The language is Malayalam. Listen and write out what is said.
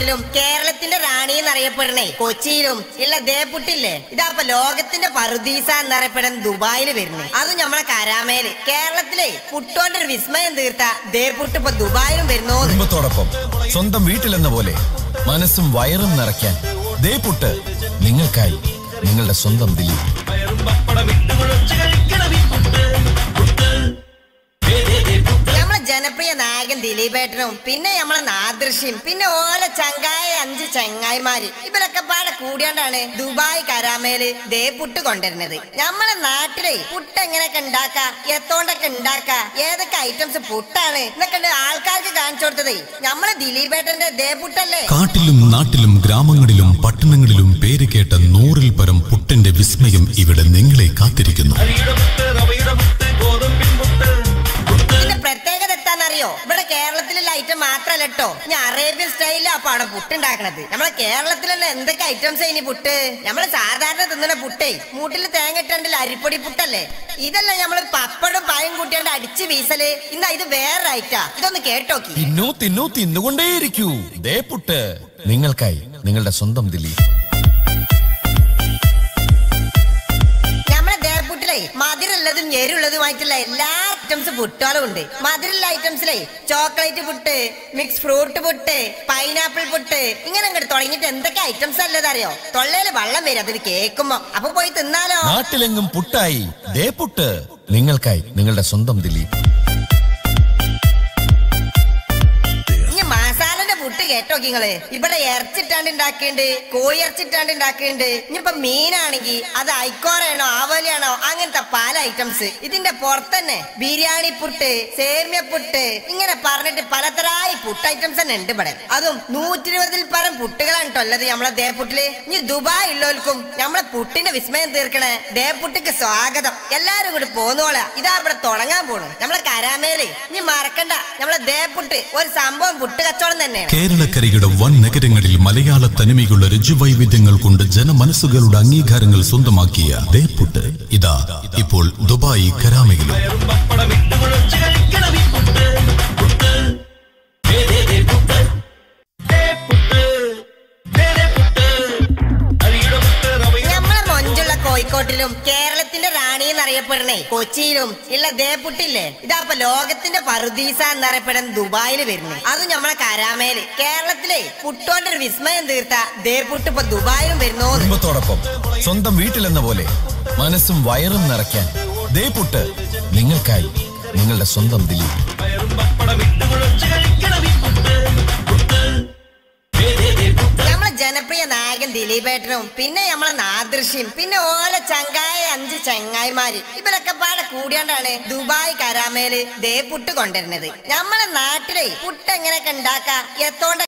കോഴിക്കോട്ടിലും കേരളത്തിന്റെ റാണി എന്നറിയപ്പെടണേ കൊച്ചിയിലും ഉള്ള ദേപുട്ടില്ലേ ഇതാപ്പൊ ലോകത്തിന്റെ പറുദീസ എന്നറിയപ്പെടുന്ന ദുബായിൽ വരുന്നത് അതും നമ്മളെ കരാമേല് കേരളത്തിലെ പുട്ടോന്റെ ഒരു വിസ്മയം തീർത്ത ദേപുട്ട് ഇപ്പൊ ദുബായിലും വരുന്നോ കുടുംബത്തോടൊപ്പം സ്വന്തം വീട്ടിലെന്ന പോലെ മനസ്സും വയറും നിറയ്ക്കാൻ ദേ പുട്ട് നിങ്ങൾക്കായി നിങ്ങളുടെ സ്വന്തം ദിലീപ് നമ്മളെ ജനപ്രിയ നായകൻ ദിലീപേട്ടനും പിന്നെ നമ്മളെ നാദൃശ്യം പിന്നെ ഓല ചങ്കായ അഞ്ച് ചങ്ങായിമാര് ഇവരൊക്കെ പാടെ കൂടിയാണ്ടാണ് ദുബായ് കരാമേല് ദേ പുട്ട് കൊണ്ടുവരുന്നത് നമ്മളെ നാട്ടിലെ പുട്ട് എങ്ങനെയൊക്കെ ഉണ്ടാക്ക എത്തോണ്ടൊക്കെ ഉണ്ടാക്ക ഏതൊക്കെ ഐറ്റംസ് പുട്ടാണ് എന്നൊക്കെ ഉണ്ട് ആൾക്കാർക്ക് കാണിച്ചു കൊടുത്തത് നമ്മളെ ദിലീപേട്ടന്റെ ദേ പുട്ടല്ലേ കാട്ടിലും നാട്ടിലും ഗ്രാമങ്ങളിലും പട്ടണങ്ങളിലും പേര് കേട്ട നൂറിൽ പരം പുട്ടിന്റെ വിസ്മയം ഇവിടെ നിങ്ങളെ കാത്തിരിക്കുന്നു ഇതിന്റെ പ്രത്യേകത എന്താണെന്നറിയോ ഇവിടെ കേരളത്തിലുള്ള ഐറ്റം മാത്രല്ല കേട്ടോ ഞാൻ അറേബ്യൻ സ്റ്റൈലിലാ അപ്പൊ അവിടെ പുട്ടുണ്ടാക്കണത് നമ്മളെ കേരളത്തിലുള്ള എന്തൊക്കെ ഐറ്റംസ് ഇനി പുട്ട് നമ്മള് സാധാരണ തിന്നണ പുട്ടേ മൂട്ടിൽ തേങ്ങ ഇട്ടാണ്ടില്ല അരിപ്പൊടി പുട്ടല്ലേ ഇതല്ല നമ്മള് പപ്പടും പായും കൂട്ടിയാണ്ട് അടിച്ച് വീസല് ഇന്നാ ഇത് വേറെ ഐറ്റാ ഇതൊന്ന് കേട്ടോക്കി തിന്നു തിന്നു തിന്നുകൊണ്ടേയിരിക്കൂ ദേ പുട്ട് നിങ്ങൾക്കായി നിങ്ങളുടെ സ്വന്തം ദിലീപ് നമ്മളെ ദേർപുട്ടിലെ മധുരമുള്ളതും എരുള്ളതുമായിട്ടുള്ള എല്ലാ ഐറ്റംസ് പുട്ടുകളും ഉണ്ട് മധുരമുള്ള ഐറ്റംസിലെ ചോക്ലേറ്റ് പുട്ട് മിക്സ് ഫ്രൂട്ട് പുട്ട് പൈനാപ്പിൾ പുട്ട് ഇങ്ങനെ അങ്ങോട്ട് തുടങ്ങിയിട്ട് എന്തൊക്കെ ഐറ്റംസ് അല്ലതറിയോ തൊള്ളയില് വെള്ളം വരും അതിന് കേൾക്കുമ്പോ അപ്പൊ പോയി തിന്നാലോ നാട്ടിലെങ്ങും പുട്ടായി ദേ പുട്ട് നിങ്ങൾക്കായി നിങ്ങളുടെ സ്വന്തം ദിലീപ് ഇനി മസാലന്റെ പുട്ട് കേട്ടോ നിങ്ങള് ഇവിടെ ഇറച്ചിട്ടാണ്ട് ഉണ്ടാക്കിണ്ട് കോഴി ഇറച്ചിട്ടാണ്ട് ഉണ്ടാക്കിണ്ട് ഇനിയിപ്പൊ മീനാണെങ്കിൽ അത് ഐക്കോറയാണോ ആവോലിയാണോ അങ്ങനത്തെ പല ഐറ്റംസ് ഇതിന്റെ പുറത്തന്നെ ബിരിയാണി പുട്ട് സേമിയ പുട്ട് ഇങ്ങനെ പറഞ്ഞിട്ട് പലതരായി പുട്ട് ഐറ്റംസ് തന്നെ ഉണ്ട് ഇവിടെ അതും നൂറ്റി ഇരുപതിൽ പരം പുട്ടുകളാണ് ട്ടോ ഉള്ളത് നമ്മളെ ദേപുട്ടില് ഇനി ദുബായ് ഉള്ളവർക്കും നമ്മളെ പുട്ടിന്റെ വിസ്മയം തീർക്കണേ ദേപുട്ടിക്ക് സ്വാഗതം എല്ലാരും കൂടി പോന്നോളാ ഇതാ ഇവിടെ തുടങ്ങാൻ പോണു നമ്മളെ കരാമേല് ഇനി മറക്കണ്ട നമ്മളെ ദേപുട്ട് ഒരു സംഭവം പുട്ട് കച്ചവടം തന്നെയാണ് കേരളക്കരയുടെ വൻ നഗരങ്ങളിൽ മലയാള തനിമയുള്ള രുചിവൈവിധ്യങ്ങൾ കൊണ്ട് ജനമനസ്സുകളുടെ അംഗീകാരങ്ങൾ സ്വന്തമാക്കിയ ദേപ്പുട്ട് ഇതാ ഇപ്പോൾ ദുബായ് കരാമയിലും നമ്മളെ മൊഞ്ചുള്ള കോഴിക്കോട്ടിലും കേരളത്തിന്റെ റാണി എന്നറിയപ്പെടണേ കൊച്ചിയിലും ഉള്ള ദേപുട്ടില്ലേ ഇതാപ്പൊ ലോകത്തിന്റെ പറുദീസ എന്നറിയപ്പെടുന്ന ദുബായിൽ വരുന്നത് അതും നമ്മളെ കരാമേല് കേരളത്തിലെ പുട്ടോന്റെ ഒരു വിസ്മയം തീർത്ത ദേപുട്ട് ഇപ്പൊ ദുബായിലും വരുന്നോ കുടുംബത്തോടൊപ്പം സ്വന്തം വീട്ടിലെന്ന പോലെ മനസ്സും വയറും നിറയ്ക്കാൻ ദേ പുട്ട് നിങ്ങൾക്കായി നിങ്ങളുടെ സ്വന്തം ദിലീപ് നമ്മളെ ജനപ്രിയ നായകൻ ദിലീപേട്ടനും പിന്നെ നമ്മളെ നാദൃശ്യം പിന്നെ ഓല ചങ്കായ അഞ്ച് ചങ്ങായിമാര് ഇവരൊക്കെ പാടെ കൂടിയാണ്ടാണ് ദുബായ് കരാമേല് ദേ പുട്ട് കൊണ്ടുവരുന്നത് നമ്മളെ നാട്ടിലെ പുട്ട് എങ്ങനെയൊക്കെ ഉണ്ടാക്ക എത്തോണ്ട